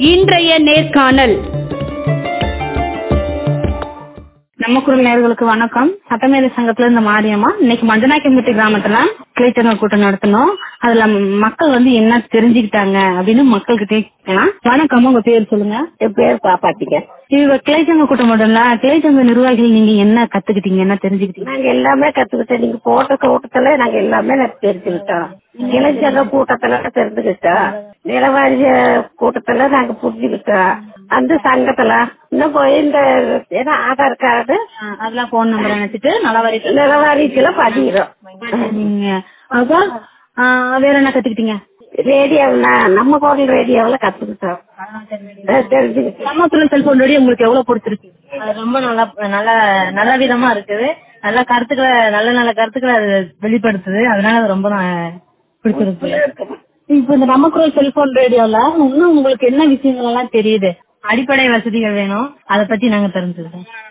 இன்றைய நேர்காணல் நம்ம குரல் நேர்களுக்கு வணக்கம் சட்டமேதை சங்கத்துல இருந்து மாரியம்மா இன்னைக்கு மஞ்சனாக்கிம்பட்டி கிராமத்துல கிளைத்தனர் கூட்டம் நடத்தணும் அதுல மக்கள் வந்து என்ன தெரிஞ்சுக்கிட்டாங்க அப்படின்னு மக்கள்கிட்ட கேட்கலாம் வணக்கம் உங்க பேர் சொல்லுங்க என் பேர் பாப்பாத்திங்க இது கிளைச்சங்க கூட்டம் மட்டும் இல்ல கிளைச்சங்க நிர்வாகிகள் நீங்க என்ன கத்துக்கிட்டீங்க என்ன தெரிஞ்சுக்கிட்டீங்க நாங்க எல்லாமே கத்துக்கிட்டோம் நீங்க போட்ட கூட்டத்துல நாங்க எல்லாமே நான் தெரிஞ்சுக்கிட்டோம் இளைஞர கூட்டத்துல தெரிஞ்சுக்கிட்டோம் நிலவாரிய கூட்டத்துல நாங்க புரிஞ்சுக்கிட்டோம் அந்த சங்கத்துல இன்னும் போய் இந்த ஏன்னா ஆதார் கார்டு அதெல்லாம் போன் நம்பர் நினைச்சிட்டு நலவாரி நிலவாரியத்துல பதிகிறோம் நீங்க அப்புறம் ஆ, வேற என்ன கத்துக்கிட்டீங்க ரேடியோவில் நம்ம குரல் ரேடியோவுல கத்துக்கிட்டோம் அஹ் தெரிஞ்சுக்கிட்டோம் நம்ம குரல் செல்போன் ரேடியோ உங்களுக்கு எவ்வளவு பிடிச்சிருக்கு அது ரொம்ப நல்லா நல்ல நல்ல விதமா இருக்குது நல்ல கருத்துக்களை நல்ல நல்ல கருத்துக்களை அது வெளிப்படுத்துது அதனால அது ரொம்ப நான் பிடிச்சிருக்கு இப்ப இந்த நம்ம குரல் செல்போன் ரேடியோல இன்னும் உங்களுக்கு என்ன விஷயங்கள் எல்லாம் தெரியுது அடிப்படை வசதிகள் வேணும் அதை பத்தி நாங்க தெரிஞ்சுக்கிறோம்